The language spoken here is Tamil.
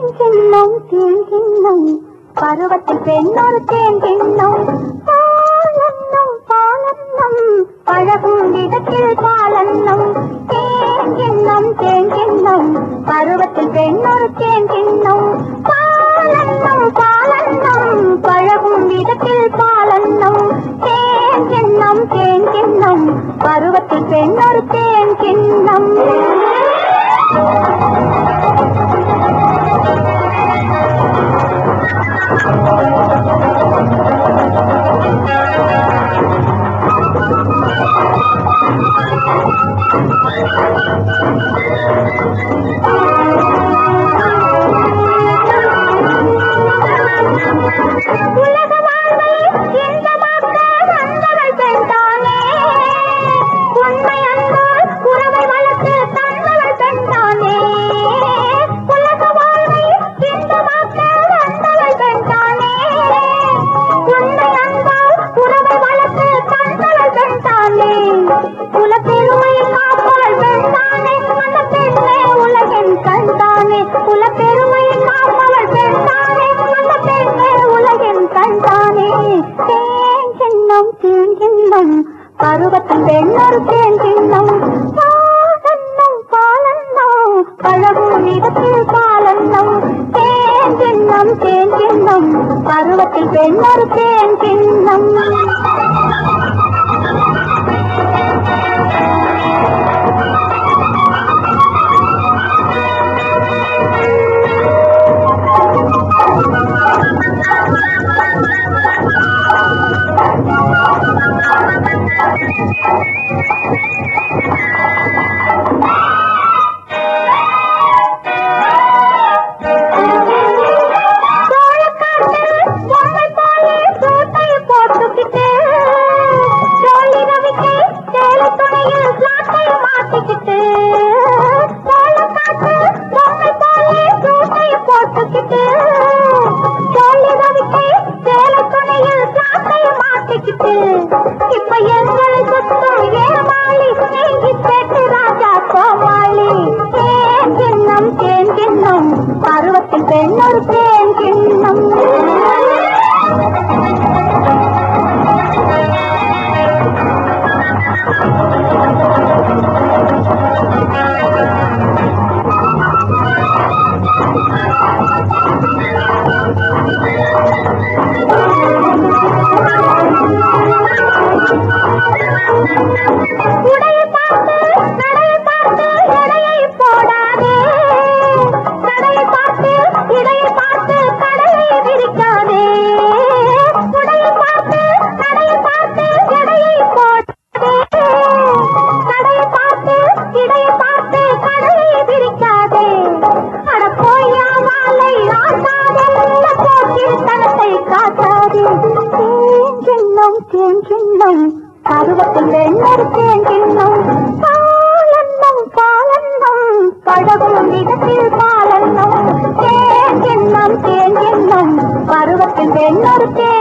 கிண்ணம் தேன் கிண்ணம் பருவத்தில் பெண்ணொரு தேன் கிண்ணம் பாலன்னம் பாலன்னம் பழகும் இடத்தில் பாலன்னம் தேன் கிண்ணம் தேன் கிண்ணம் பருவத்தில் பெண்ணொரு தேன் கிண்ணம் பாலன்னம் பாலன்னம் பழகும் இடத்தில் பாலன்னம் தேன் கிண்ணம் தேன் கிண்ணம் பருவத்தில் பெண்ணொரு தேன் கிண்ணம் உலக வாழ்வை இன்பமாக்க வந்தவள் பெண்தானே உண்மை அன்பால் உறவை வளர்த்து தந்தவள் பெண்தானே உலக வாழ்வை இன்பமாக்க வந்தவள் பெண்தானே உண்மை அன்பால் உறவை வளர்த்து தந்தவள் பெண்தானே குலப்பெருமை காப்பவள் பெண்தானே அந்த பெண்ணே உலகின் கண்தானே குலப்பெருமை காப்பவள் பெண்தானே அந்த பெண்ணே உலகின் கண்தானே தேன் கிண்ணம் தேன் கிண்ணம் பருவத்தின் பெண்ணொரு தேன் கிண்ணம் பாலன்னம் பாலன்னம் பழகும் இடத்தில் பாலன்னம் தேன் கிண்ணம் தேன் கிண்ணம் பருவத்தில் பெண்ணொரு தேன் கிண்ணம் சோளக்காட்டில் பொம்மை போலே சூட்டை போட்டுக்கிட்டு, ஜோலி ரவிக்கு சேலை துணியில் பிளாட்டை மாட்டிக்கிட்டு. சோளக்காட்டில் பொம்மை போலே சூட்டை போட்டுக்கிட்டு, ஜோலி ரவிக்கு சேலை துணியில் பிளாட்டை மாட்டிக்கிட்டு. இப்ப எங்களை சுத்தும் ஏமாளி, நீங்கி பேட்டு ராஜா கோமாளி. தேன் கிண்ணம் தேன் கிண்ணம் பருவத்தில் பெண்ணொரு தேன் கிண்ணம் உடைய பார்த்து நடைய பார்த்து எடையை போடாதே நடைய பார்த்து இடைய பார்த்து கடையை விரிக்காதே உடைய பார்த்து நடைய பார்த்து எடையை போடாதே நடைய பார்த்து இடைய பார்த்து கடையை விரிக்காதே அட போயா மாலை ஆட்டாதே இந்த போக்கில் தனத்தை காட்டாதே தேன் கிண்ணம் தேன் கிண்ணம் பருவத்தில் வெண்ணொரு தேன் கிண்ணம் பாலன்னம் பாலன்னம் பழகும் இடத்தில் பாலன்னம் தேன் கிண்ணம் தேன் கிண்ணம் பருவத்தில் வெண்ணொரு தேன்